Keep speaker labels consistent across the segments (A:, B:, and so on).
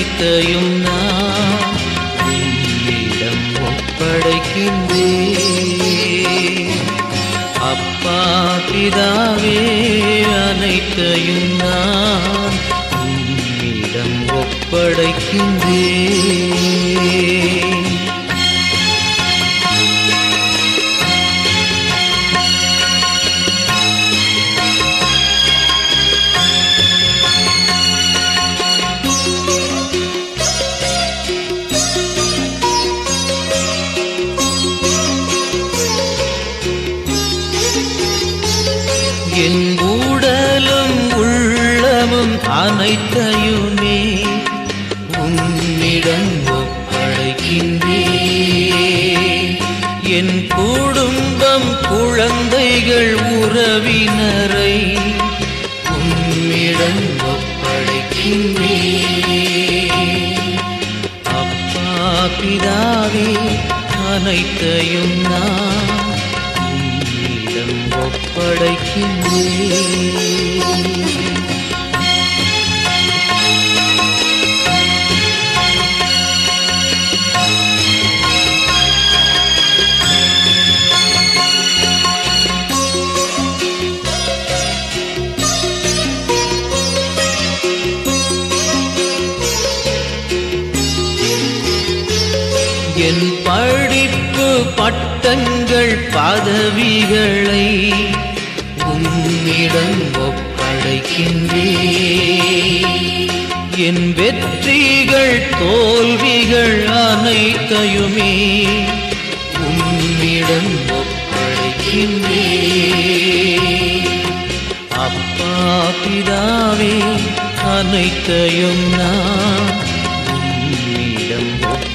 A: அனைத்தையும் நான் உம்மிடம் ஒப்படைக்கின்றேன் அப்பா பிதாவே அனைத்தையும் நான் உம்மிடம் ஒப்படைக்கின்றேன் என் உடலும் உள்ளமும் அனைத்தையுமே உன்னிடம் ஒப்படைக்கின்றேன் என் குடும்பம் குழந்தைகள் உறவினரை உன்னிடம் ஒப்படைக்கின்றேன் அப்பா பிதாவே அனைத்தையும் நான் உம்மிடம் ஒப்படைக்கின்றேன் என் படிப்பு பட்டங்கள் பதவிகளை உன்னிடம் ஒப்படைக்கின்றேன் என் வெற்றிகள் தோல்விகள் அனைத்தையுமே உன்னிடம் ஒப்படைக்கின்றேன் அப்பா பிதாவே அனைத்தையும் நான் உம்மிடம்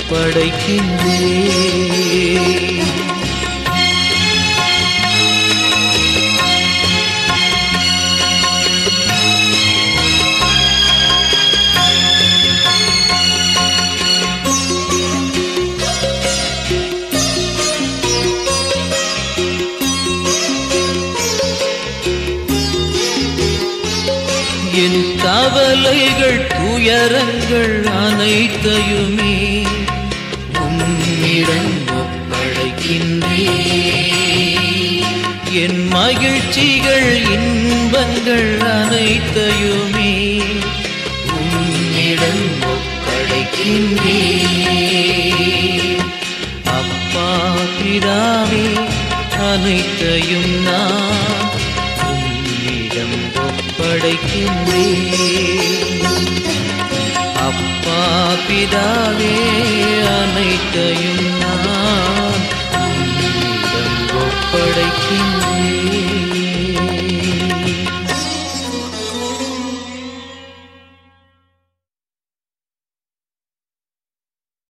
A: ஒப்படைக்கின்றேன் என் கவலைகள் துயரங்கள் அனைத்தையுமே உம்மிடம் ஒப்படைக்கின்றேன் என் மகிழ்ச்சிகள் இன்பங்கள் அனைத்தையுமே உம்மிடம் ஒப்படைக்கின்றேன் அப்பா பிதாவே அனைத்தையும் நான் உம்மிடம் ஒப்படைக்கின்றேன் அப்பா பிதாவே அனைத்தையும் நான் உம்மிடம் ஒப்படைக்கின்றேன்